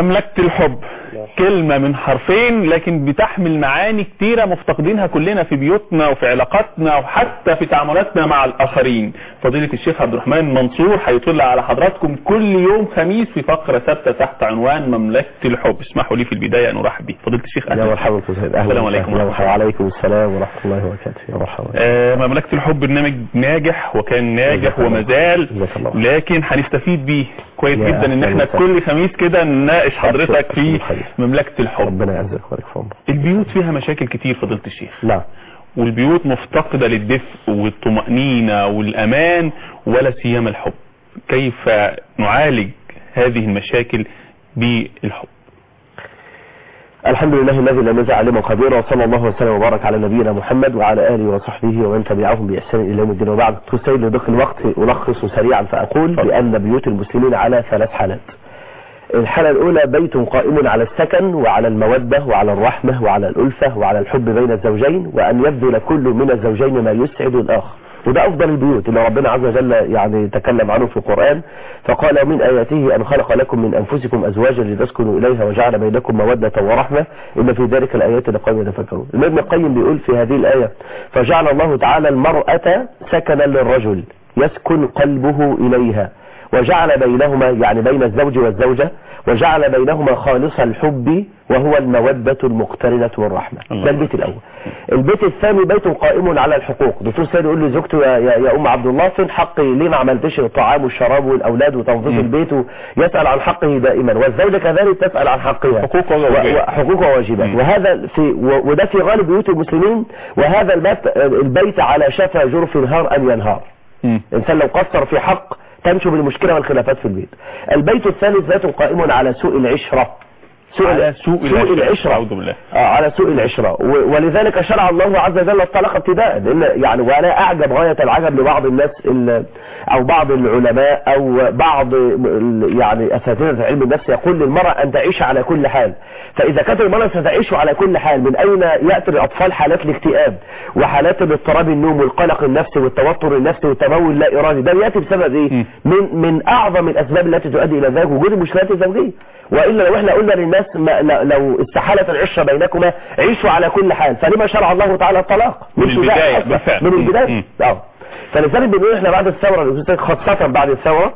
مملكة الحب كلمة من حرفين لكن بتحمل معاني كتيرة مفتقدينها كلنا في بيوتنا وفي علاقاتنا وحتى في تعاملاتنا مع الآخرين فضيلة الشيخ عبد الرحمن منصور هيطل على حضراتكم كل يوم خميس في فقرة ثابتة تحت عنوان مملكة الحب اسمحوا لي في البداية أن أرحب بيه فضيلة الشيخ يا أهلا مرحبا أستاذ سيد. أهلا السلام عليكم وسهلا. ورحمة الله. وعليكم السلام ورحمة الله وبركاته يا مرحبا آه، مملكة الحب برنامج ناجح وكان ناجح جزاك الله. وما زال جزاك الله. لكن هنستفيد بيه كويس يا جدا ان أهلا احنا وسهلا. كل خميس كده نناقش حضرتك في خير. مملكة الحب ربنا يعزك ويبارك في عمرك البيوت فيها مشاكل كتير فضيلة الشيخ نعم والبيوت مفتقدة للدفء والطمأنينة والأمان ولا سيما الحب كيف نعالج هذه المشاكل بالحب الحمد لله الذي لم يزع علما قديرا وصلى الله وسلم وبارك على نبينا محمد وعلى آله وصحبه ومن تبعهم بإحسان إلى يوم الدين وبعد تسيد لضيق الوقت ألخص سريعا فأقول بأن بيوت المسلمين على ثلاث حالات الحالة الأولى بيت قائم على السكن وعلى المودة وعلى الرحمة وعلى الألفة وعلى الحب بين الزوجين وأن يبذل كل من الزوجين ما يسعد الآخر وده أفضل البيوت اللي ربنا عز وجل يعني تكلم عنه في القرآن فقال من آياته أن خلق لكم من أنفسكم أزواجا لتسكنوا إليها وجعل بينكم مودة ورحمة إن في ذلك الآيات لقوم يتفكرون ابن القيم بيقول في هذه الآية فجعل الله تعالى المرأة سكنا للرجل يسكن قلبه إليها وجعل بينهما يعني بين الزوج والزوجة وجعل بينهما خالص الحب وهو المودة المقترنة والرحمة الله. ده البيت الأول البيت الثاني بيت قائم على الحقوق دكتور سيد يقول لزوجته يا, يا, يا أم عبد الله فين حقي ليه ما عملتش الطعام والشراب والأولاد وتنظيف مم. البيت يسأل عن حقه دائما والزوجة كذلك تسأل عن حقها حقوق وواجبات. حقوق وواجبات مم. وهذا في و- وده في غالب بيوت المسلمين وهذا البيت البيت على شفا جرف نهار أن ينهار مم. الإنسان لو قصر في حق تنشب المشكلة والخلافات في البيت البيت الثالث بيت قائم على سوء العشرة على سوء العشرة. العشرة أعوذ بالله. آه على سوء العشرة و- ولذلك شرع الله عز وجل الطلاق ابتداء لأن يعني ولا أعجب غاية العجب لبعض الناس ال- أو بعض العلماء أو بعض ال- يعني أساتذة علم النفس يقول للمرأة أن تعيش على كل حال فإذا كانت المرأة ستعيش على كل حال من أين يأتي الأطفال حالات الاكتئاب وحالات الاضطراب النوم والقلق النفسي والتوتر النفسي والتمول اللا إرادي ده يأتي بسبب إيه؟ م. من من أعظم الأسباب التي تؤدي إلى ذلك وجود المشكلات الزوجية وإلا لو احنا قلنا للناس ما ل- لو استحالت العشرة بينكما عيشوا على كل حال فلما شرع الله تعالى الطلاق من مش البداية، بداية أصلاً. بالفعل. من م. البداية م. اه فلذلك بنقول احنا بعد الثورة خاصة بعد الثورة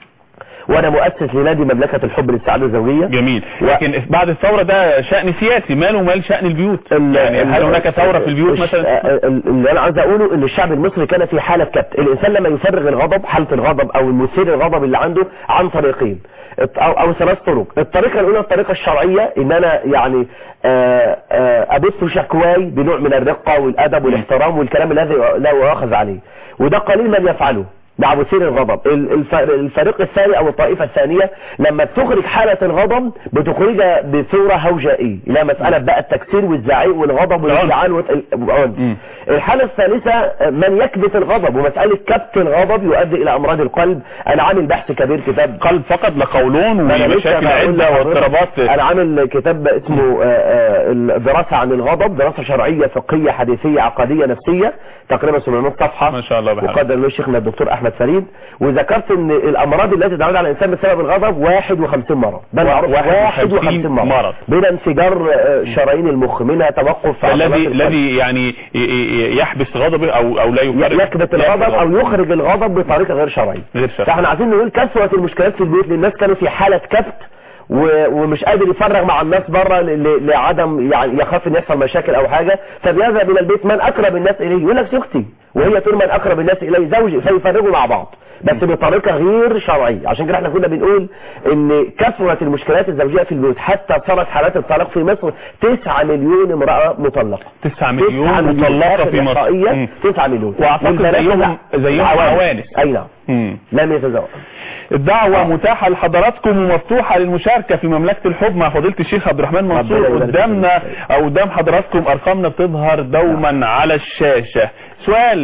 وانا مؤسس لنادي مملكة الحب للسعادة الزوجية جميل و- لكن بعد الثورة ده شأن سياسي ماله مال شأن البيوت ال- يعني هل ال- هناك ثورة في البيوت الش- مثلا ال- اللي انا عايز اقوله ان الشعب المصري كان في حالة كبت الانسان لما يفرغ الغضب حالة الغضب او المثير الغضب اللي عنده عن طريقين الط- او او ثلاث طرق الطريقة الاولى الطريقة الشرعية ان انا يعني آه، آه، ابث شكواي بنوع من الرقة والادب والاحترام والكلام الذي لا يؤاخذ عليه وده قليل من يفعله مع مثير الغضب ال- الف- الفريق الثاني او الطائفة الثانية لما بتخرج حالة الغضب بتخرجها بصورة هوجائية الى مسألة بقى التكسير والزعيق والغضب والانفعال والعنف مم. الحالة الثالثة من يكبت الغضب ومسألة كبت الغضب يؤدي الى امراض القلب انا عامل بحث كبير كتاب قلب فقط لقولون أنا لسه ومشاكل بقول عدة لحضرتك، واضطرابات انا عامل كتاب اسمه آه، آه، الدراسة عن الغضب دراسة شرعية فقهية حديثية عقدية نفسية تقريبا 700 صفحة ما شاء الله بحال. وقدر له شيخنا الدكتور احمد فريد وذكرت ان الامراض التي تعود على الانسان بسبب الغضب 51 مرض ده المعروف 51 51 مرض مرض. بين انفجار آه، شرايين المخ منها توقف في عضلات الذي القلب. الذي يعني ي- ي- يحبس غضبه او او لا يفرق يكبت الغضب او يخرج الغضب بطريقه غير شرعيه غير شرعي. فاحنا عايزين نقول كثره المشكلات في البيوت لان الناس كانوا في حاله كبت و- ومش قادر يفرغ مع الناس بره ل- ل- لعدم يعني يخاف ان يحصل مشاكل او حاجه فبيذهب الى البيت من اقرب الناس اليه يقول لك زوجتي وهي تقول من اقرب الناس الي زوجي فيفرغوا مع بعض بس بطريقه غير شرعيه عشان كده احنا كنا بنقول ان كثره المشكلات الزوجيه في البيوت حتى صارت حالات الطلاق في مصر 9 مليون امراه مطلقه 9 مليون مطلقة في مصر إحصائية مم. 9 مليون واعتقد والبنات زيهم لا. زيهم عوانس. عوانس اي نعم مم. لم يتزوج الدعوة متاحة لحضراتكم ومفتوحة للمشاركة في مملكة الحب مع فضيلة الشيخ عبد الرحمن منصور ربنا يبارك قدامنا فيك. او قدام حضراتكم ارقامنا بتظهر دوما على الشاشة سؤال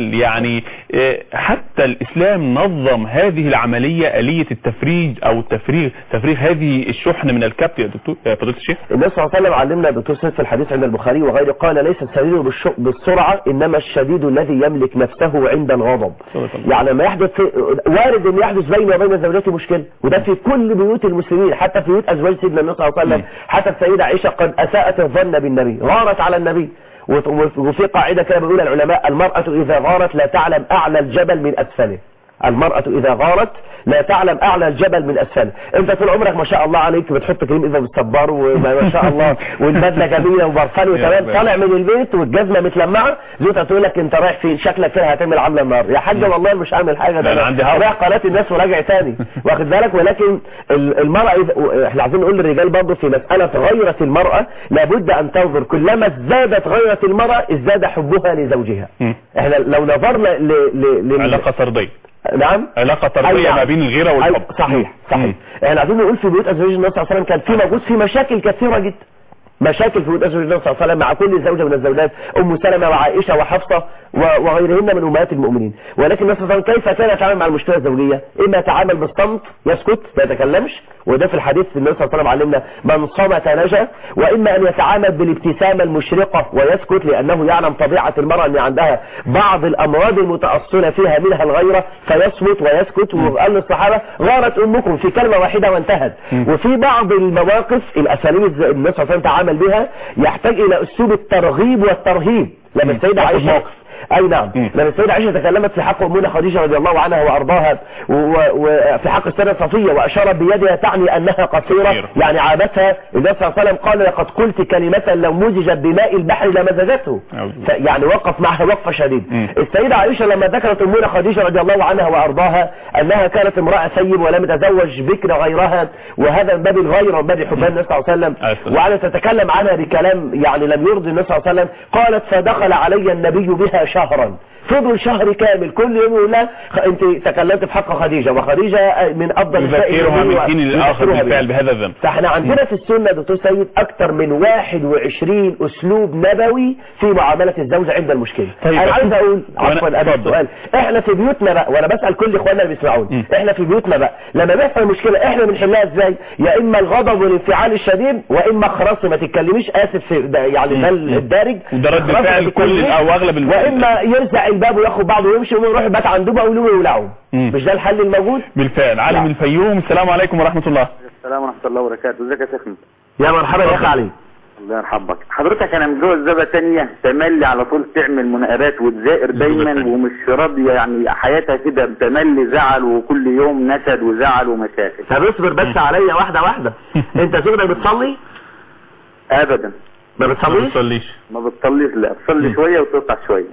سؤال يعني آه، حتى الاسلام نظم هذه العملية آلية التفريج او التفريغ تفريغ هذه الشحن من الكبت يا دكتور يا فضيلة الشيخ النبي صلى الله عليه وسلم علمنا دكتور سيد في الحديث عند البخاري وغيره قال ليس السرير بالش- بالسرعة إنما الشديد الذي يملك نفسه عند الغضب صدق الله. يعني لما يحدث وارد أن يحدث بيني وبين زوجتي مشكلة وده في كل بيوت المسلمين حتى في بيوت أزواج سيدنا النبي صلى الله عليه وسلم مم. حتى السيدة عائشة قد أساءت الظن بالنبي غارت على النبي وت- وفي قاعدة كده بيقول العلماء المرأة إذا غارت لا تعلم أعلى الجبل من أسفله المرأة إذا غارت لا تعلم أعلى الجبل من أسفله أنت طول عمرك ما شاء الله عليك بتحط كريم إذا بالصبار وما ما شاء الله والبدلة جميلة وبرفان وتمام ربنا. طالع من البيت والجزمة متلمعة زوجتك تقول لك أنت رايح فين شكلك كده هتعمل عاملة النار يا حاجة والله مش هعمل حاجة لا، أنا عندي هوا. رايح قناة الناس وراجع تاني واخد بالك ولكن ال- المرأة إذا- احنا عايزين نقول للرجال برضه في مسألة غيرة المرأة لابد أن تنظر كلما ازدادت غيرة المرأة ازداد حبها لزوجها مم. احنا لو نظرنا ل... ل... لل- علاقة طردية نعم علاقة طردية أيوة. ما بين الغيرة والحب أيوة. صحيح صحيح احنا عايزين نقول في بيوت ازواج النبي صلى الله عليه وسلم كان في موجود في مشاكل كثيره جدا مشاكل في بيوت ازواج النبي صلى الله عليه وسلم مع كل زوجه من الزوجات ام سلمة وعائشه وحفصه و- وغيرهن من امهات المؤمنين ولكن النبي صلى الله عليه وسلم كيف كان يتعامل مع المشكله الزوجيه اما يتعامل بالصمت يسكت ما يتكلمش وده في الحديث النبي صلى الله عليه وسلم علمنا من صمت نجا واما ان يتعامل بالابتسامه المشرقه ويسكت لانه يعلم طبيعه المراه ان عندها بعض الامراض المتاصله فيها منها الغيره فيصمت ويسكت وقال للصحابه غارت امكم في كلمه واحده وانتهت وفي بعض المواقف الاساليب الز- النبي صلى الله عليه وسلم تعامل بها يحتاج الى اسلوب الترغيب والترهيب لما السيده ياخد عائشه موقف. اي نعم مم. لما السيدة عائشة تكلمت في حق امنا خديجة رضي الله عنها وارضاها و- و- وفي حق السيدة صفية واشارت بيدها تعني انها قصيرة قصيرة. يعني عابتها النبي صلى الله عليه وسلم قال لقد قلت كلمة لو مزجت بماء البحر لمزجته أعوذ ف- يعني وقف معها وقفة شديد مم. السيدة عائشة لما ذكرت امنا خديجة رضي الله عنها وارضاها انها كانت امرأة سيب ولم تزوج بكر غيرها وهذا من باب الغيرة ومن باب حبان النبي صلى الله عليه وسلم عليه السلام. وعلى تتكلم عنها بكلام يعني لم يرضي النبي صلى الله عليه وسلم قالت فدخل علي النبي بها شهرا فضل شهر كامل كل يوم يقول لها خ- انت تكلمت في حق خديجة وخديجة من افضل نساء يذكرها النبي من و- حين للآخر يذكرها بالفعل بها. بهذا الذنب فاحنا عندنا في السنة دكتور سيد اكتر من 21 اسلوب نبوي في معاملة الزوجة عند المشكلة طيب، انا بس- عايز اقول وأنا- عفوا ابي اتفضل. السؤال احنا في بيوتنا بقى وانا بسأل كل اخواننا اللي بيسمعوني مم. احنا في بيوتنا بقى لما بيحصل مشكلة احنا بنحلها ازاي يا اما الغضب والانفعال الشديد واما خلاص ما تتكلميش اسف في ده يعني ده مم. الدارج وده رد خلاص ما فعل كل تتكلميش. او اغلب ال- واما يرزع الباب وياخد بعضه ويمشي ويروح يبات عند بقى ويلوم ويولعه مم. مش ده الحل الموجود بالفعل علي نعم. من الفيوم السلام عليكم ورحمة الله السلام ورحمة الله وبركاته ازيك يا شيخنا يا مرحبا يا اخي علي الله يرحمك حضرتك انا متجوز زوجة تانية تملي على طول تعمل مناقبات وتزائر دايما التانية. ومش راضية يعني حياتها كده تملي زعل وكل يوم نكد وزعل ومشاكل طب اصبر بس عليا واحدة واحدة انت زوجتك بتصلي ابدا ما ما بتصليش ما بتصليش بتصليش لا بتصلي مم. شوية وتقطع شوية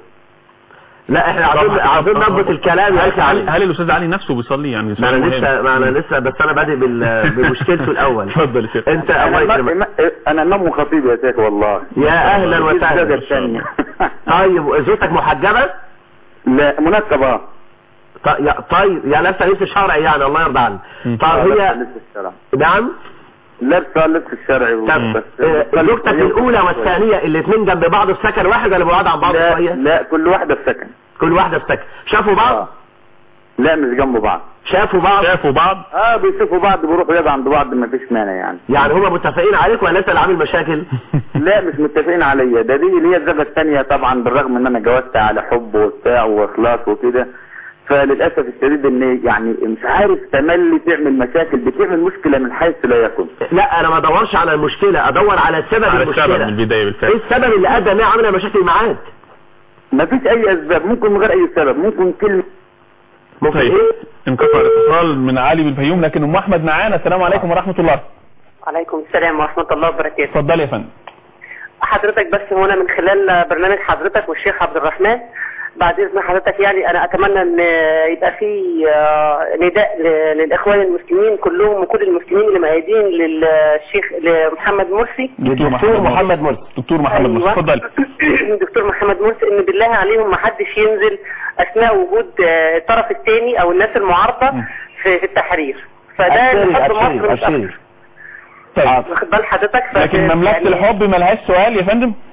لا احنا عايزين طبعاً. عايزين نضبط الكلام يا اخي هل, علي هل الاستاذ علي نفسه بيصلي يعني ما سؤال انا مهم. لسه ما انا لسه بس انا بادئ بال- بمشكلته الاول اتفضل يا شيخ انت انا الله يكرمك ما- انا نمو خطيب يا شيخ والله يا اهلا الزوجة وسهلا التانية طيب زوجتك محجبة لا منكبة ط- يا- طيب يا لابسه لبس شرعي يعني الله يرضى عنك مم. طب هي لبس الشرع نعم لابسه لبس الشرعي طب بس آه، زوجتك الاولى والثانيه الاثنين جنب بعض في سكن واحد ولا بعاد عن بعض لا شويه لا كل واحدة في سكن كل واحده في سكن شافوا آه. بعض لا مش جنب بعض شافوا بعض شافوا بعض اه بيشوفوا بعض بيروحوا يد عند بعض ما فيش مانع يعني يعني هما متفقين عليك ولا انت اللي عامل مشاكل لا مش متفقين عليا ده دي اللي هي الزوجة الثانية طبعا بالرغم ان انا جوزت على حب وبتاع واخلاص وكده فللاسف الشديد ان يعني مش عارف تملي تعمل مشاكل بتعمل مشكلة من حيث لا يكن لا انا ما ادورش على المشكله ادور على سبب على السبب من المشكله البداية ايه بالفعل السبب اللي ادى انها عامله مشاكل معاك ما فيش اي اسباب ممكن من غير اي سبب ممكن كلمة ممكن طيب ايه انقطع الاتصال من علي بالفيوم لكن ام احمد معانا السلام عليكم ورحمة الله عليكم السلام ورحمة الله وبركاته اتفضل يا فندم حضرتك بس هنا من خلال برنامج حضرتك والشيخ عبد الرحمن بعد اذن حضرتك يعني انا اتمنى ان يبقى في آه، نداء ل- للاخوان المسلمين كلهم وكل المسلمين اللي مؤيدين للشيخ لمحمد مرسي دكتور محمد مرسي دكتور محمد مرسي اتفضل دكتور محمد مرسي ان بالله عليهم ما حدش ينزل اثناء وجود آه، الطرف الثاني او الناس المعارضه مم. في في التحرير فده ابشري لحد ابشري مصر مش ابشري أكتر. طيب واخد بال حضرتك ف- لكن مملكة يعني- الحب ملهاش سؤال يا فندم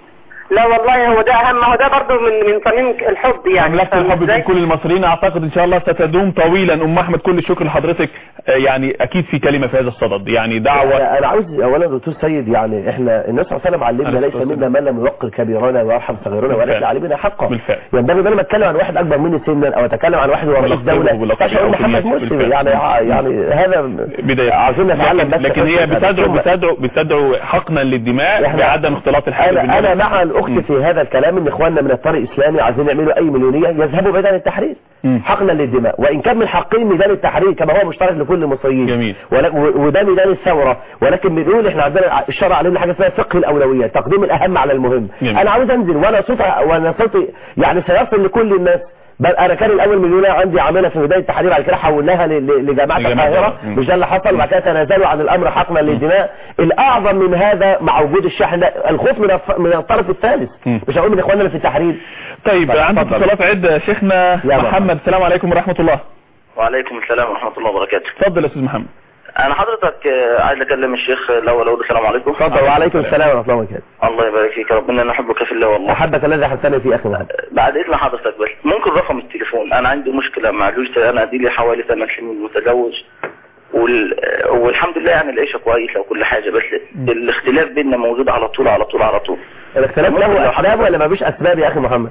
لا والله هو ده اهم هو ده برضه من من صميم الحب يعني مملكة فاهم الحب إزاي؟ بين كل المصريين اعتقد ان شاء الله ستدوم طويلا ام احمد كل الشكر لحضرتك آه، يعني اكيد في كلمة في هذا الصدد يعني دعوة انا أنا عاوز اولا دكتور سيد يعني احنا النبي صلى الله عليه وسلم علمنا عليه ليس الصلاة منا من لم يوقر كبيرنا ويرحم صغيرنا بالفعل. وليس علينا حقا بالفعل. ينبغي ان انا اتكلم عن واحد اكبر مني سنا او اتكلم عن واحد هو رئيس ولقبه دوله بلقبه مش هقول أو محمد كنيته. مسلم بالفعل. يعني يعني هذا بداية عاوزين نتعلم بس لكن هي حسن الأدب. بتدعو ثم- بتدعو بتدعو حقنا للدماء إحنا- بعدم اختلاط الحال انا انا مع الاخت مم. في هذا الكلام ان اخواننا من الطريق الاسلامي عايزين يعملوا اي مليونيه يذهبوا ميدان التحرير مم. حقنا للدماء وان كان من حقهم ميدان التحرير كما هو مشترك لكل المصريين جميل. ولك- و- وده ميدان الثوره ولكن بنقول احنا عندنا الشرع علمنا حاجه اسمها فقه الاولويات تقديم الاهم على المهم جميل. انا عاوز انزل وانا صوتي وانا صوتي يعني سيصل لكل الناس بل انا كان الاول مليونير عندي عامله في ميدان التحرير بعد كده حولناها ل- ل- لجماعه لجماعة القاهره مم. مش ده اللي حصل وبعد كده تنازلوا عن الامر حقنا للدماء الاعظم من هذا مع وجود الشحن ده الخوف من الف- من الطرف الثالث مم. مش هقول من اخواننا اللي في التحرير طيب طيب، عندي اتفضل. اتصالات عدة شيخنا يا مرحبا. محمد السلام عليكم ورحمة الله وعليكم السلام ورحمة الله وبركاته اتفضل يا استاذ محمد أنا حضرتك آه، عايز أكلم الشيخ الأول أقول السلام عليكم اتفضل وعليكم السلام ورحمه الله وبركاته الله يبارك فيك ربنا نحبك في الله والله احبك الذي حسني في اخي محمد بعد إذن حضرتك بس ممكن رقم التليفون أنا عندي مشكلة مع زوجتي أنا دي لي حوالي ثمان سنين متزوج وال... والحمد لله يعني العيشة كويسة وكل حاجة بس الاختلاف بيننا موجود على طول على طول على طول الاختلاف له اسباب ولا ما فيش اسباب يا اخي محمد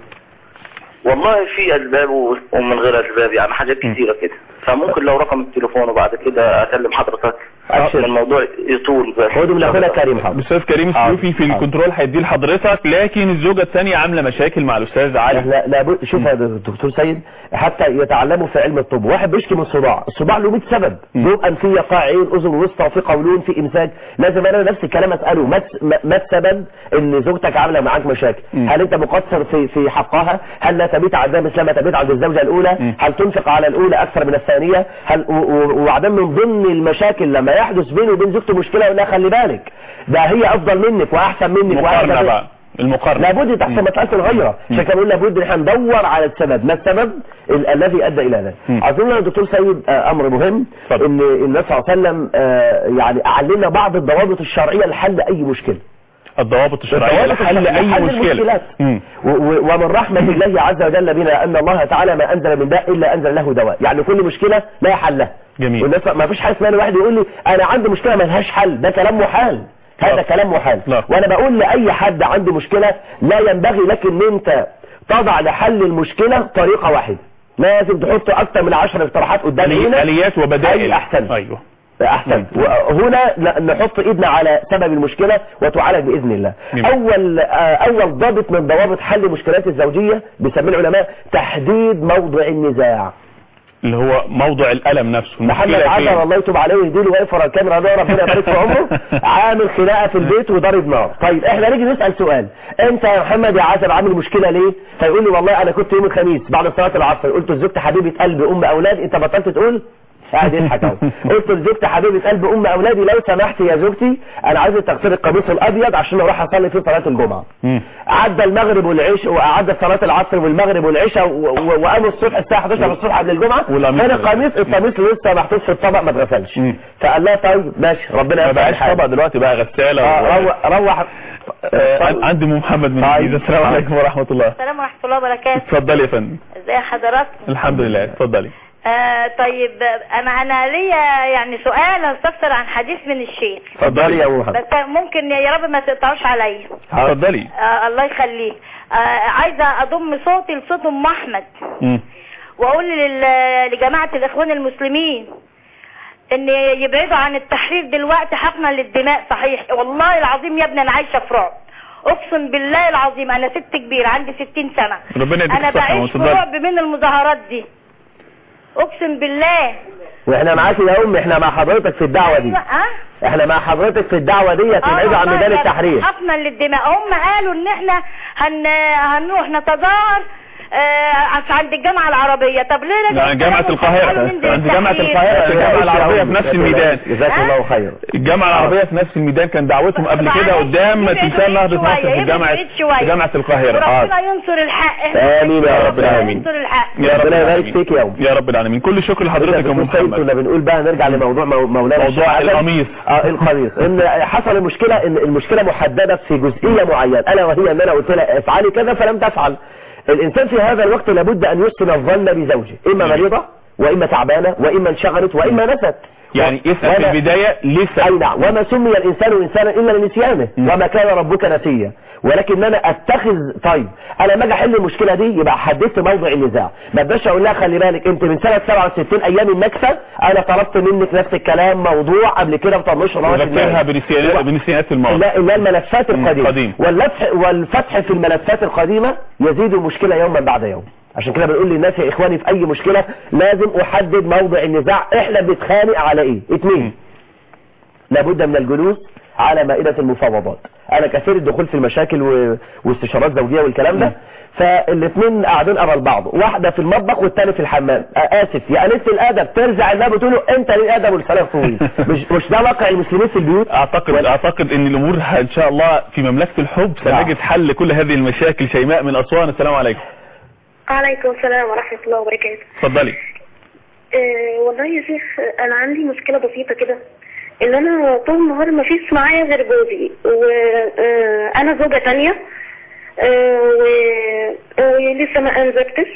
والله في أسباب و- ومن غير أسباب يعني حاجات كتيرة كده فممكن لو رقم التليفون وبعد كده أكلم حضرتك أبشر. الموضوع يطول بس خدوا من اخونا كريم حاضر الاستاذ كريم السيوفي في الكنترول هيدي لحضرتك لكن الزوجة الثانية عاملة مشاكل مع الاستاذ علي لا لابد شوف يا دكتور سيد حتى يتعلموا في علم الطب واحد بيشكي من صداع الصداع له 100 سبب ذوق انفيه قاع عين اذن وسطى في قولون في امساك لازم انا نفس الكلام اساله ما الس- ما- ما السبب ان زوجتك عامله معاك مشاكل مم. هل انت مقصر في في حقها هل لا تبيت عندها مثل ما تبيت عند الزوجه الاولى مم. هل تنفق على الاولى اكثر من الثانيه هل و- و- وبعدين من ضمن المشاكل لما يحدث بينه وبين زوجته مشكله يقول لها خلي بالك ده هي افضل منك واحسن منك مقارنة وأحسن بقى المقارنة لابد تحصل مسألة الغيرة عشان كده بقول لابد ان احنا ندور على السبب ما السبب ال- الذي ادى الى ذلك مم. اظن يا دكتور سيد آه، امر مهم اتفضل. ان النبي صلى الله عليه وسلم آه، يعني اعلمنا بعض الضوابط الشرعية لحل اي مشكلة الضوابط الشرعية الضوابط لحل الشرعية اي لحل مشكلة المشكلات. مم. و- و- ومن رحمة الله عز وجل بنا ان الله تعالى ما انزل من داء الا انزل له دواء يعني كل مشكلة لا حل لها جميل. والناس ما فيش حاجه اسمها إن واحد يقول لي انا عندي مشكله ملهاش حل ده كلام محال هذا لا. كلام محال لا. وانا بقول لاي حد عنده مشكله لا ينبغي لك ان انت تضع لحل المشكله طريقه واحده لازم تحط اكتر من 10 اقتراحات قدام آلي- عينك اليات وبدائل أي أحسن. ايوه احسن وهنا ن- نحط ايدنا على سبب المشكلة وتعالج باذن الله جميل. اول آه، اول ضابط من ضوابط حل المشكلات الزوجية بيسميه العلماء تحديد موضع النزاع اللي هو موضع الالم نفسه محمد المشكلة عزر فين؟ الله يتوب عليه ويهديله واقف ورا الكاميرا ده ربنا يبارك في عمره عامل خناقه في البيت وضارب نار طيب احنا نيجي نسال سؤال انت يا محمد يا عزر عامل مشكله ليه فيقول لي والله انا كنت يوم الخميس بعد صلاه العصر قلت لزوجتي حبيبه قلب ام اولاد انت بطلت تقول قاعد يضحك اهو قلت لزوجتي حبيبه قلب ام اولادي لو سمحت يا زوجتي انا عايز تغسلي القميص الابيض عشان اروح اصلي فيه صلاه الجمعه مم. عدى المغرب والعشاء وعدى صلاة العصر والمغرب والعشاء و- و- وقاموا الصبح الساعة 11 الصبح قبل الجمعة والقميص كان غسل. القميص القميص لسه محطوط في الطبق ما اتغسلش مم. فقال لها طيب ماشي ربنا ما يفتح بقاش الحال طبعا دلوقتي بقى غسالة آه، و- روح روح آه، عن- عندي ام محمد من طيب. الجيزة السلام عليكم ورحمة الله السلام ورحمة الله وبركاته اتفضلي يا فندم ازي حضراتكم الحمد لله اتفضلي آه طيب انا انا ليا يعني سؤال هستفسر عن حديث من الشيخ اتفضلي يا ابو محمد بس ممكن يا رب ما تقطعوش عليا اتفضلي آه الله يخليك آه عايزه اضم صوتي لصوت ام احمد مم. واقول لل- لجماعه الاخوان المسلمين ان يبعدوا عن التحرير دلوقتي حقنا للدماء صحيح والله العظيم يا ابني انا عايشه في رعب اقسم بالله العظيم انا ست كبيره عندي 60 سنه ربنا يديك انا الصحة بعيش في وتفضلي. رعب من المظاهرات دي اقسم بالله واحنا معاك يا ام احنا مع حضرتك في الدعوة دي ها احنا مع حضرتك في الدعوة دي آه تبعدوا عن والله ميدان يا التحرير حقنا للدماء هم قالوا ان احنا هن... هنروح نتظاهر آه عند الجامعه العربيه طب ليه رجعوا يعني جامعة كلامهم القاهرة. قالوا ننزل عند جامعة التحرير؟ القاهرة. في الجامعة العربية في نفس الميدان. جزاك الله خير الجامعة العربية في نفس الميدان كان دعوتهم قبل كده قدام تمثال نهضة مصر في جامعة في جامعة القاهرة وربنا ينصر الحق احنا آمين يا رب العالمين. ينصر الحق يا رب ربنا يبارك العالمين. فيك يا أم. يا رب العالمين كل شكر لحضرتك يا أم كنا محمد بنقول بقى نرجع لموضوع مو- مولانا موضوع الشيخ حسن. القميص. اه القميص ان حصل مشكله ان المشكله محدده في جزئيه معينه الا وهي ان انا قلت لها افعلي كذا فلم تفعل الانسان في هذا الوقت لابد ان يحسن الظن بزوجه اما مريضه واما تعبانه واما انشغلت واما نست يعني اسأل في وأنا- البداية لسه اي نعم وما سمي الانسان انسانا الا لنسيانه مم. وما كان ربك نسيا ولكن انا اتخذ طيب انا لما اجي احل المشكله دي يبقى حددت موضع النزاع ما ابقاش اقول لها خلي بالك انت من سنه 67 ايام النكسه انا طلبت منك نفس الكلام موضوع قبل كده بطنش وذكرها بنسيانات بنسيانات الماضي لا لا الملفات مم، القديمه قديم. والفتح والفتح في الملفات القديمه يزيد المشكله يوما بعد يوم عشان كده بنقول للناس يا اخواني في اي مشكله لازم احدد موضع النزاع احنا بنتخانق على ايه اتنين لابد من الجلوس على مائدة المفاوضات انا كثير الدخول في المشاكل و... واستشارات زوجية والكلام ده فالاثنين قاعدين قبل بعض واحدة في المطبخ والتاني في الحمام آه، اسف يا قليلة الادب ترجع الباب وتقول له انت ليه الادب والسلام طويل مش مش ده واقع المسلمين في البيوت اعتقد اعتقد ان الامور ه- ان شاء الله في مملكة الحب سنجد حل كل هذه المشاكل شيماء من اسوان السلام عليكم عليكم السلام ورحمة الله وبركاته اتفضلي أه والله يا شيخ أنا عندي مشكلة بسيطة كده إن أنا طول النهار ما فيش معايا غير جوزي وأنا زوجة تانية أه و- ولسه ما أنجبتش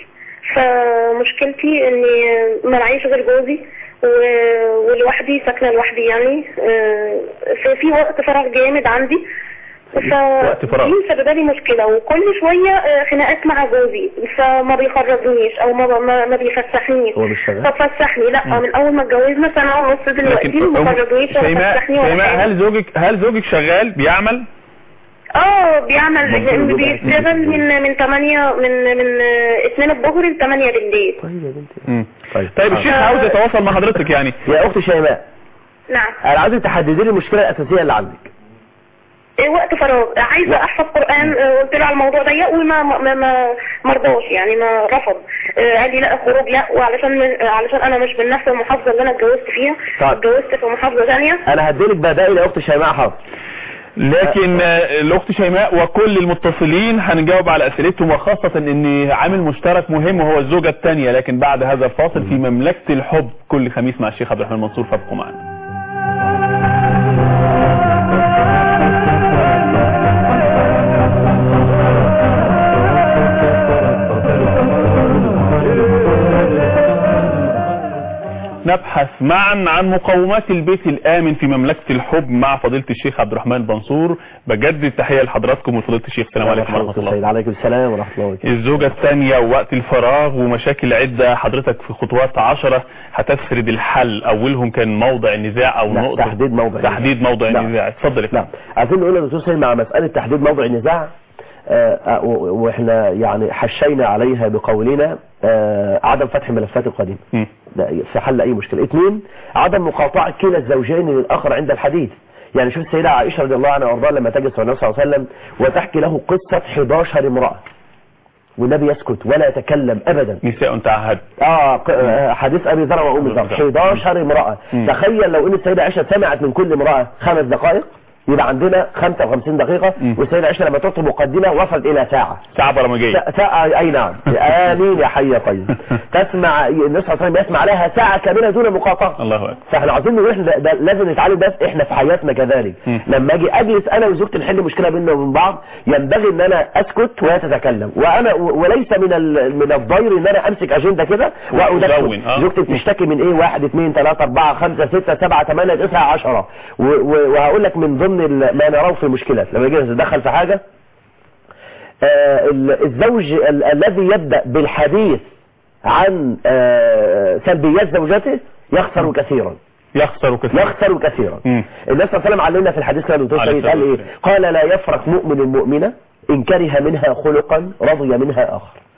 فمشكلتي إني ما معيش غير جوزي و- ولوحدي ساكنة لوحدي يعني أه ففي وقت فراغ جامد عندي ف وقت فراغ. دي مسببه لي مشكله وكل شويه آه، خناقات مع جوزي فما بيخرجنيش او ما ما, ما بيفسحنيش هو مش شغال؟ طب فسحني لا من اول ما اتجوزنا سنه ونص دلوقتي لكن ما أم- خرجنيش ولا شيماء فسحني ولا شيماء حاجة. هل زوجك هل زوجك شغال بيعمل اه بيعمل ممكن يبقى بيشتغل أكيد. من من 8 من من آه، 2 الظهر ل 8 بالليل طيب يا بنتي مم. طيب طيب الشيخ عاوز يتواصل مع حضرتك يعني يا اخت شيماء نعم انا عايزك تحددي لي المشكله الاساسيه اللي عندك إيه وقت فراغ عايزه احفظ قران آه، قلت له على الموضوع ده وما ما ما مرضاش يعني ما رفض آه، قال لي لا خروج لا وعلشان آه، علشان انا مش من نفس المحافظه اللي انا اتجوزت فيها طيب. اتجوزت في محافظه ثانيه انا هديلك بدائل يا اخت شيماء حاضر لكن آه، الاخت شيماء وكل المتصلين هنجاوب على اسئلتهم وخاصة ان عامل مشترك مهم وهو الزوجة الثانية لكن بعد هذا الفاصل في مملكة الحب كل خميس مع الشيخ عبد الرحمن منصور فابقوا معنا نبحث معا عن مقومات البيت الآمن في مملكة الحب مع فضيلة الشيخ عبد الرحمن بنصور بجدد التحية لحضراتكم وفضيلة الشيخ السلام عليكم ورحمة الله عليكم السلام ورحمه الله وبركاته الزوجة الثانية ووقت الفراغ ومشاكل عدة حضرتك في خطوات عشرة هتسرد الحل أولهم كان موضع النزاع أو لا، نقطة تحديد موضع تحديد موضع نعم. النزاع اتفضل يا نعم فندم. عايزين نقول يا دكتور سيد مع مسألة تحديد موضع النزاع آه، آه، و- واحنا يعني حشينا عليها بقولنا آه، عدم فتح ملفات القديمة مم. ده في حل اي مشكلة اثنين عدم مقاطعة كلا الزوجين للاخر عند الحديث يعني شوف السيدة عائشة رضي الله عنها وارضاها لما تجلس مع النبي صلى الله عليه وسلم وتحكي له قصة 11 امرأة والنبي يسكت ولا يتكلم ابدا نساء تعهد اه ق- آه، حديث ابي ذر وام ذر 11 امرأة مم. تخيل لو ان السيدة عائشة سمعت من كل امرأة خمس دقائق يبقى عندنا 55 دقيقة مم. والسيدة عائشة لما تطلب مقدمة وصلت الى ساعة ساعة برمجية سا- ساعة اي نعم امين يا حي يا طيب تسمع النبي صلى الله عليه وسلم يسمع لها ساعة كاملة دون مقاطعة الله أكبر فاحنا عاوزين نقول احنا ده لازم نتعلم ده احنا في حياتنا كذلك مم. لما اجي اجلس انا وزوجتي نحل مشكله بيننا وبين بعض ينبغي ان انا اسكت وهي تتكلم وانا و- وليس من ال- من الضير ان انا امسك اجنده كده واقعد وتزون، اسكت آه. زوجتي بتشتكي من ايه واحد اثنين ثلاثة أربعة خمسة ستة سبعة ثمانية تسعة عشرة و- و- وهقول لك من ضمن ال- ما نراه في المشكلات لما يجي نتدخل في حاجة آه، ال- الزوج ال- الذي يبدأ بالحديث عن آه، سلبيات زوجته يخسر كثيرا يخسر كثير يخسر كثيرا مم. النبي صلى الله عليه وسلم علمنا في الحديث كان الدكتور عليه سيد الصلاة قال ايه والسلام. قال لا يفرق مؤمن مؤمنة ان كره منها خلقا رضي منها اخر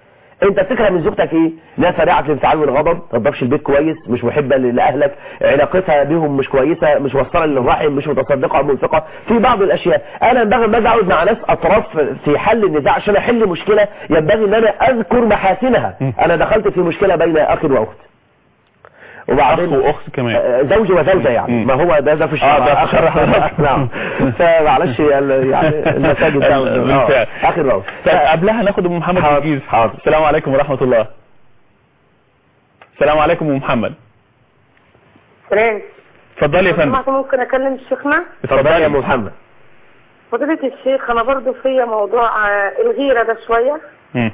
انت بتكره من زوجتك ايه لا سريعه الانفعال والغضب ما تضربش البيت كويس مش محبه ل- لاهلك علاقتها بهم مش كويسه مش وصله للرحم مش متصدقه او منفقه في بعض الاشياء انا ينبغي لما اجي اقعد مع ناس اطراف في حل النزاع عشان احل مشكله ينبغي ان انا اذكر محاسنها انا دخلت في مشكله بين اخ واخت وبعدين اخ واخت كمان آه، زوج وزوجة يعني مم. ما هو ده ده في الشرع آه، ده في الشرع. نعم فمعلش ال- يعني المساجد ده آه، بالفعل. اخر راوي طيب قبلها ناخد ام محمد حاضر، الجيز حاضر. السلام عليكم ورحمه الله السلام عليكم ام محمد سلام اتفضلي يا فندم سمعت ممكن اكلم شيخنا اتفضل يا أم محمد فضيلة الشيخ انا برضو فيا موضوع آه، الغيرة ده شوية مم.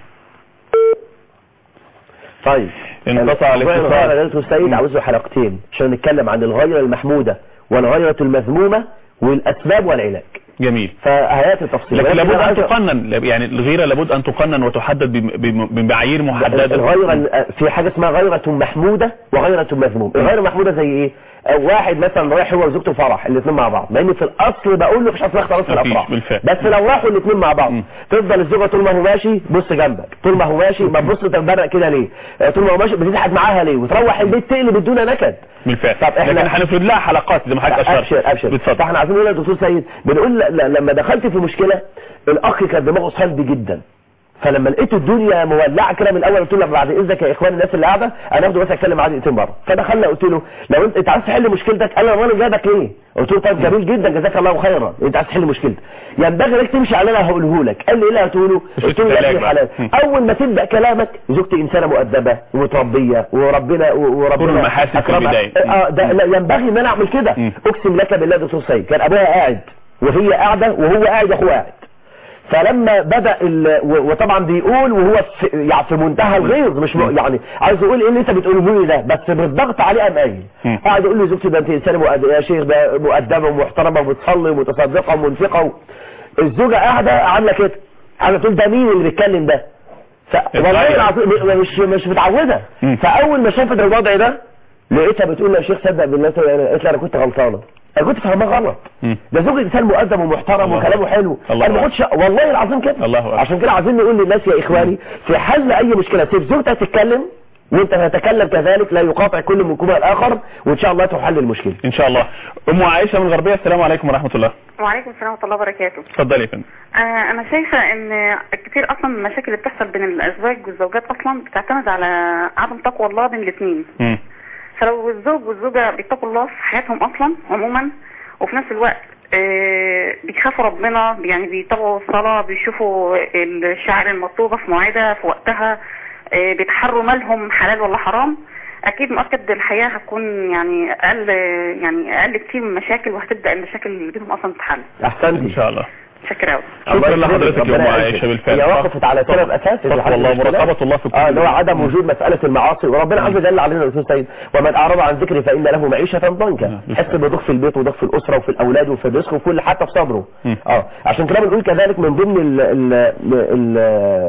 طيب انقطع موضوع الاتصال. الغيرة يا دكتور سيد عاوز له حلقتين عشان نتكلم عن الغيرة المحمودة والغيرة المذمومة والاسباب والعلاج جميل فهياتي التفصيل لكن ولكن لابد أنا ان عايز- تقنن يعني الغيره لابد ان تقنن وتحدد بم- بم- بمعايير محدده الغيرة في حاجة اسمها غيرة محمودة وغيرة مذموم الغيرة المحمودة زي ايه آه، واحد مثلا رايح هو وزوجته فرح الاثنين مع بعض لان في الاصل بقول له مفيش اصل اختلاط في مفيش، الافراح بالفعل. بس لو راحوا الاثنين مع بعض مم. تفضل الزوجه طول ما هو ماشي بص جنبك طول ما هو ماشي ما تبص تتبرق كده ليه آه، طول ما هو ماشي بتضحك معاها ليه وتروح البيت تقلب بدون نكد بالفعل طب إحنا- لكن هنفرد لها حلقات زي ما حضرتك اشرت ابشر ابشر بتفضل فاحنا عايزين نقول يا دكتور سيد بنقول ل- ل- لما دخلت في مشكله الاخ كان دماغه صلبي جدا فلما لقيت الدنيا مولعه كده من الاول قلت له بعد اذنك يا اخوان الناس اللي قاعده انا هاخده بس اتكلم معاه دقيقتين بره فدخلنا قلت له لو انت انت عايز تحل مشكلتك قال لي انا جايبك ليه قلت له طيب جميل جدا جزاك الله خيرا انت عايز تحل مشكلتك ينبغي لك تمشي على اللي انا هقوله لك قال لي ايه اللي هتقوله قلت له يا العلاج ابن بقى. حلال م. اول ما تبدا كلامك زوجتي انسانه مؤدبه ومتربيه وربنا وربنا كل المحاسن في أكرمها. البداية. اه ده لا ينبغي ان انا اعمل كده م. اقسم لك بالله يا دكتور سيد كان ابوها قاعد وهي قاعده وهو قاعد واخوه قاعد فلما بدا ال... و- وطبعا بيقول وهو في يعني في منتهى الغيظ مش م... يعني عايز يقول ايه اللي انت بتقوله لي ده بس بالضغط عليه قام قايل م. قاعد يقول لي زوجتي ده انت انسانه مؤد... يا شيخ ده مؤدبه ومحترمه وبتصلي ومتصدقه ومنفقه و... الزوجه قاعده عامله كده قاعده تقول ده مين اللي بيتكلم ده ف... والله إزاي؟ العظيم مش مش متعوده م. فاول ما شافت الوضع ده لقيتها بتقول لي يا شيخ صدق بالله قالت لي انا كنت غلطانه انا كنت فاهمها غلط مم. ده زوج انسان مؤدب ومحترم الله وكلامه حلو الله انا ما باخدش والله العظيم كده الله أكبر. عشان كده عايزين نقول للناس يا اخواني في حل اي مشكله سيب زوجتك تتكلم وانت تتكلم كذلك لا يقاطع كل منكم الاخر وان شاء الله تحل المشكله ان شاء الله ام عائشه من الغربيه السلام عليكم ورحمه الله وعليكم السلام ورحمة الله وبركاته اتفضلي يا فندم آه انا شايفة ان كتير اصلا من المشاكل اللي بتحصل بين الازواج والزوجات اصلا بتعتمد على عدم تقوى الله بين الاثنين مم. فلو الزوج والزوجة بيتقوا الله في حياتهم اصلا عموما وفي نفس الوقت آه، بيخافوا ربنا يعني بيتابعوا الصلاة بيشوفوا الشعائر المطلوبة في مواعيدها في وقتها آه، بيتحروا مالهم حلال ولا حرام اكيد مؤكد الحياة هتكون يعني اقل يعني اقل كتير من المشاكل وهتبدأ المشاكل اللي بينهم اصلا تتحل احسنت ان شاء الله شكرا أوي. شكرا لحضرتك يا ام عائشه بالفعل هي وقفت على سبب اساسي في تقوى حل الله المشكلات. ومراقبه الله في كل اه اللي هو شيء. عدم وجود مسألة المعاصي وربنا عز وجل علينا الرسول سيد ومن أعرض عن ذكري فإن له معيشة ضنكا نعم. حس بضيق في البيت وضيق في الأسرة وفي الأولاد وفي الرزق وفي كل حتى في صدره مم. اه عشان كده بنقول كذلك من ضمن ال ال ال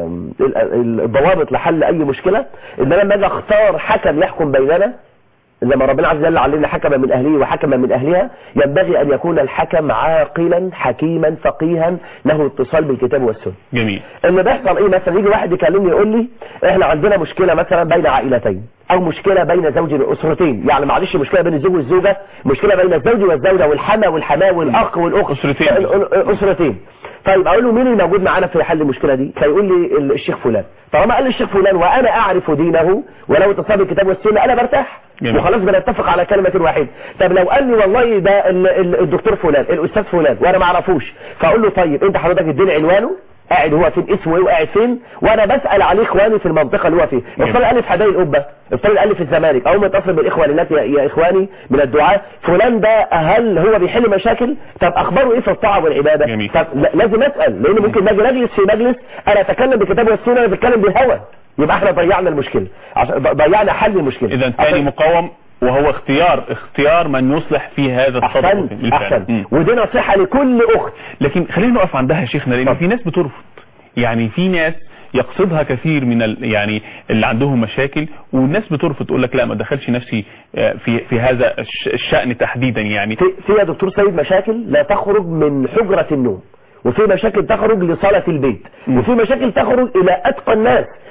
ال ال الضوابط لحل أي مشكلة إن أنا لما أجي أختار حكم يحكم بيننا لما ربنا عز وجل علمنا حكما من أهله وحكما من أهلها ينبغي أن يكون الحكم عاقلا حكيما فقيها له اتصال بالكتاب والسنة جميل اللي بيحصل ايه مثلا يجي واحد يكلمني يقول لي احنا عندنا مشكله مثلا بين عائلتين او مشكله بين زوج واسرتين يعني معلش مشكله بين الزوج والزوجه مشكله بين الزوج والزوجه والحما والحماه والاخ والاخت أسرتين. ال- ال- اسرتين طيب اقول له مين اللي موجود معانا في حل المشكله دي فيقول لي ال- الشيخ فلان طالما قال لي الشيخ فلان وانا اعرف دينه ولو اتصل بالكتاب والسنه انا برتاح جميل. وخلاص بنتفق على كلمه واحده طب لو قال لي والله ده ال- ال- الدكتور فلان الاستاذ فلان وانا ما اعرفوش فاقول له طيب انت حضرتك اديني عنوانه قاعد هو فين اسمه ايه وقاعد فين وانا بسال عليه اخواني في المنطقه اللي هو فيها جميل. افترض قال لي في حدائق القبه افترض قال لي في الزمالك او متصل بالاخوه للناس يا, يا اخواني من الدعاء فلان ده هل هو بيحل مشاكل طب اخباره ايه في الطاعه والعباده جميل. طب لا- لازم اسال لان ممكن نجي نجلس في مجلس انا اتكلم بالكتاب والسنه انا بتكلم بالهوى يبقى احنا ضيعنا المشكله عشان ض- ضيعنا حل المشكله اذا ثاني عشان- مقاوم وهو اختيار اختيار من يصلح في هذا التصرف احسنت بالفعل. احسنت مم. ودي نصيحه لكل اخت لكن خلينا نقف عندها يا شيخنا لان اتفضل. في ناس بترفض يعني في ناس يقصدها كثير من ال يعني اللي عندهم مشاكل والناس بترفض تقول لك لا ما دخلش نفسي آه، في في هذا الش- الشأن تحديدا يعني في في يا دكتور سيد مشاكل لا تخرج من حجرة النوم وفي مشاكل تخرج لصالة البيت م. وفي مشاكل تخرج الى اتقى الناس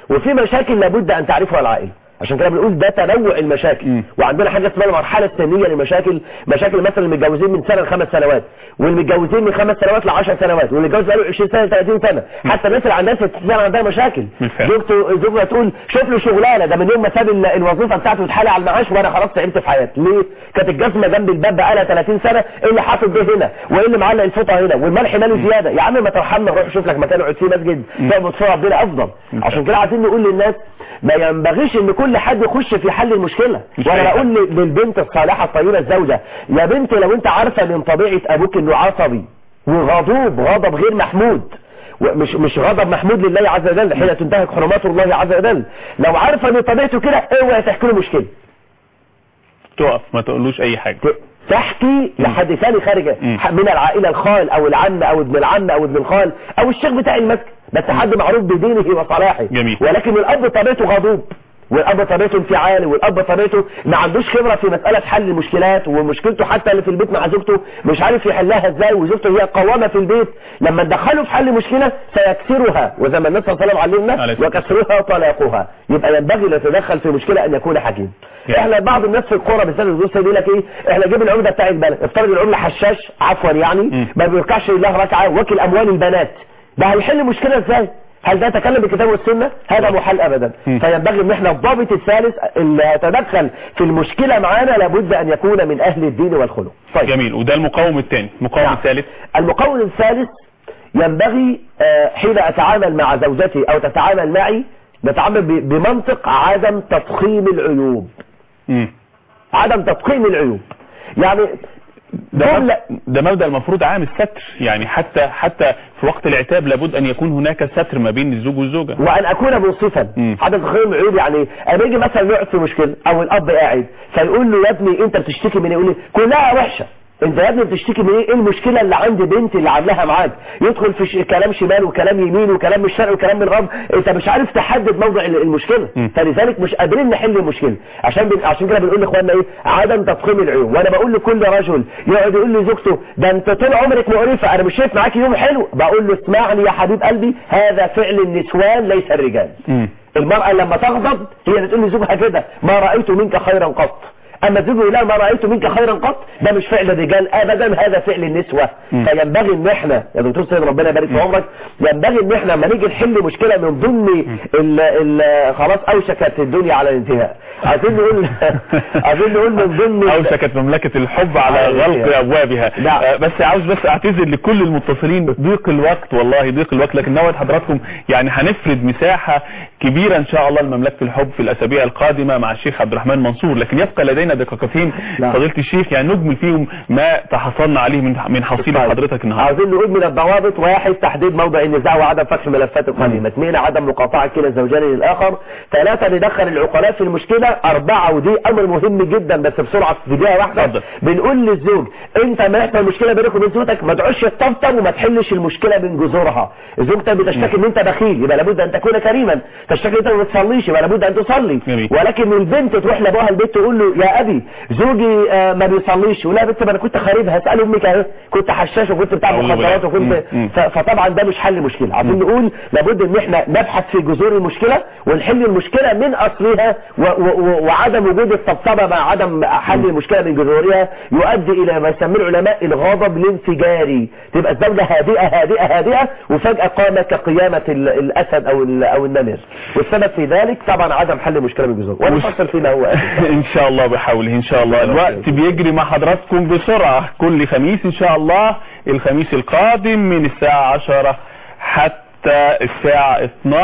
وفي مشاكل لابد ان تعرفها العائله عشان كده بنقول ده تنوع المشاكل مم. وعندنا حاجه اسمها المرحله السنيه للمشاكل مشاكل مثلا المتجوزين من سنه لخمس سنوات والمتجوزين من خمس سنوات ل 10 سنوات واللي اتجوز بقاله 20 سنه 30 سنه حتى الناس اللي عندها 60 سنه عندها مشاكل بالفعل. زوجته زوجها تقول شوف له شغلانه ده من يوم ما ساب ال- الوظيفه بتاعته واتحالى على المعاش وانا خلاص تعبت في حياتي ليه كانت الجزمه جنب الباب بقالها 30 سنه ايه اللي حاطط ده هنا وايه اللي معلق الفوطه هنا والملح ماله زياده يا عم ما ترحمنا روح شوف لك مكان اقعد فيه مسجد تقعد تتفرج ربنا افضل عشان كده عايزين نقول للناس ما ينبغيش ان كل حد يخش في حل المشكله مش وانا أي بقول لل- للبنت الصالحه الطيبه الزوجه يا بنت لو انت عارفه من طبيعه ابوك انه عصبي وغضوب غضب غير محمود مش مش غضب محمود لله عز وجل حين تنتهك حرمات الله عز وجل لو عارفه ان طبيعته كده اوعي تحكي له مشكله تقف ما تقولوش اي حاجة ت- تحكي لحد ثاني خارج مم. من العائله الخال او العم او ابن العم او ابن الخال او الشيخ بتاع المسجد بس حد معروف بدينه وصلاحه جميل. ولكن الاب طبيعته غضوب والاب طبيعته انفعالي والاب طبيعته ما عندوش خبره في مساله حل المشكلات ومشكلته حتى اللي في البيت مع زوجته مش عارف يحلها ازاي وزوجته هي قوامه في البيت لما ندخله في حل مشكله سيكسرها وزي ما النبي صلى الله عليه وسلم علمنا عليه الصلاة وكسرها طلاقها يبقى ينبغي نتدخل في مشكله ان يكون حكيم يعني. احنا بعض الناس في القرى بالذات الدروس يقول لك ايه احنا جيب العمده بتاع البلد افترض العمله حشاش عفوا يعني مم. ما بيركعش لله ركعه واكل اموال البنات ده هيحل مشكله ازاي هل ده يتكلم بالكتاب والسنه هذا محال ابدا مم. فينبغي ان احنا الضابط الثالث اللي يتدخل في المشكله معانا لابد ان يكون من اهل الدين والخلق طيب جميل وده المقاوم الثاني المقاوم نعم. الثالث المقاوم الثالث ينبغي آه، حين اتعامل مع زوجتي او تتعامل معي نتعامل ب- بمنطق عدم تضخيم العيوب مم. عدم تضخيم العيوب يعني ده جملة- مبدأ, ده مبدأ المفروض عام الستر يعني حتى حتى في وقت العتاب لابد ان يكون هناك ستر ما بين الزوج والزوجة وان اكون منصفا مم. عدم تضخيم العيوب يعني اما يجي مثلا يقعد في مشكله او الاب قاعد فيقول له يا ابني انت بتشتكي من ايه يقول لي كلها وحشه انت يا ابني بتشتكي من ايه ايه المشكله اللي عند بنتي اللي عاملاها معاك يدخل في ش... كلام شمال وكلام يمين وكلام من الشرق وكلام من الغرب انت مش عارف تحدد موضع ال- المشكله مم. فلذلك مش قادرين نحل المشكله عشان بن... عشان كده بنقول لاخواننا ايه عدم تضخيم العيوب وانا بقول لكل رجل يقعد يقول لزوجته ده انت طول عمرك مقرفه انا مش شايف معاكي يوم حلو بقول له اسمعني يا حبيب قلبي هذا فعل النسوان ليس الرجال مم. المرأة لما تغضب هي اللي تقول لزوجها كده ما رأيت منك خيرا قط اما الزوج يقول لها ما رأيت منك خيرا قط ده مش فعل الرجال ابدا هذا فعل النسوة مم. فينبغي ان احنا يا دكتور سيد ربنا يبارك في عمرك ينبغي ان احنا لما نيجي نحل مشكلة من ضمن ال ال خلاص اوشكت الدنيا على الانتهاء عايزين نقول عايزين نقول من ضمن اوشكت مملكة الحب على على غلق الانتهاء. ابوابها نعم. آه، بس عاوز بس اعتذر لكل المتصلين ضيق الوقت والله ضيق الوقت لكن نوعد حضراتكم يعني هنفرد مساحة كبيرة ان شاء الله لمملكة الحب في الاسابيع القادمة مع الشيخ عبد الرحمن منصور لكن يبقى لدينا دقيقتين نعم. فضيلة الشيخ يعني نجمل فيهم ما تحصلنا عليه من من حصيلة طيب. حضرتك النهارده عاوزين نقول من الضوابط واحد تحديد موضع النزاع وعدم فتح ملفات القديمة اثنين عدم مقاطعة كلا الزوجين للآخر ثلاثة ندخل العقلاء في المشكلة أربعة ودي أمر مهم جدا بس بسرعة في دقيقة واحدة اتفضل. بنقول للزوج أنت ما يحصل مشكلة بينك وبين زوجتك ما تقعدش تطبطب وما تحلش المشكلة من جذورها زوجتك بتشتكي ان انت بخيل يبقى لابد ان تكون كريما تشتكي انت ما بتصليش يبقى لابد ان تصلي جميل. ولكن البنت تروح لابوها البيت تقول له يا ابي زوجي آه، ما بيصليش يقول لها يا بنت ما انا كنت خاربها اسال امك اهي كنت حشاش وكنت بتاع أعوذ بالله. مخدرات وكنت مم. مم. ف- فطبعا ده مش حل مشكله عايزين نقول لابد ان احنا نبحث في جذور المشكله ونحل المشكله من اصلها و و و وعدم وجود الطبطبه مع عدم حل المشكله من جذورها يؤدي الى ما يسميه العلماء الغضب الانفجاري تبقى الزوجه هادئه هادئه هادئه وفجاه قامت كقيامه ال- الاسد او ال- او النمر والسبب في ذلك طبعا عدم حل المشكله من جذورها ونفصل فيما هو آتي. ان شاء الله بحوله ان شاء الله الوقت بيجري مع حضراتكم بسرعة كل خميس ان شاء الله الخميس القادم من الساعة 10 حتى الساعة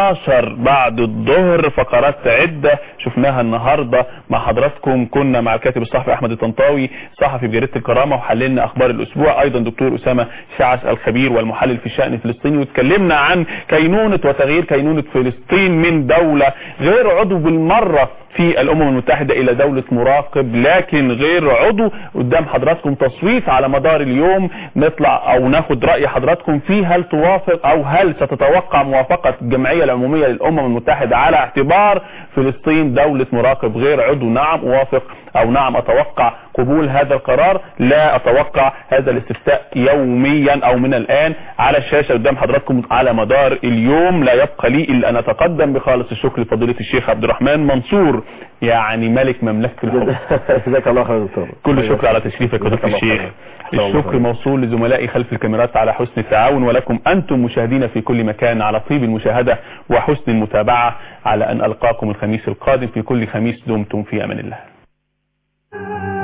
12 بعد الظهر فقرات عدة شفناها النهاردة مع حضراتكم كنا مع الكاتب الصحفي احمد الطنطاوي صحفي بجريدة الكرامة وحللنا اخبار الاسبوع ايضا دكتور اسامة شعث الخبير والمحلل في الشأن الفلسطيني واتكلمنا عن كينونة وتغيير كينونة فلسطين من دولة غير عضو بالمرة في الامم المتحدة الى دولة مراقب لكن غير عضو قدام حضراتكم تصويت على مدار اليوم نطلع او ناخد رأي حضراتكم فيه هل توافق او هل ستتوقع موافقة الجمعية العمومية للامم المتحدة على اعتبار فلسطين دولة مراقب غير عضو نعم اوافق او نعم اتوقع قبول هذا القرار لا اتوقع هذا الاستفتاء يوميا او من الان على الشاشة قدام حضراتكم على مدار اليوم لا يبقى لي الا ان اتقدم بخالص الشكر لفضيلة الشيخ عبد الرحمن منصور يعني ملك مملكة الحب جزاك الله خير يا دكتور كل الشكر على تشريفك جزاك فضيلة الله الشيخ خير. الله الشكر خير. موصول لزملائي خلف الكاميرات على حسن التعاون ولكم أنتم مشاهدين في كل مكان على طيب المشاهدة وحسن المتابعة على أن ألقاكم الخميس القادم في كل خميس دمتم في أمان الله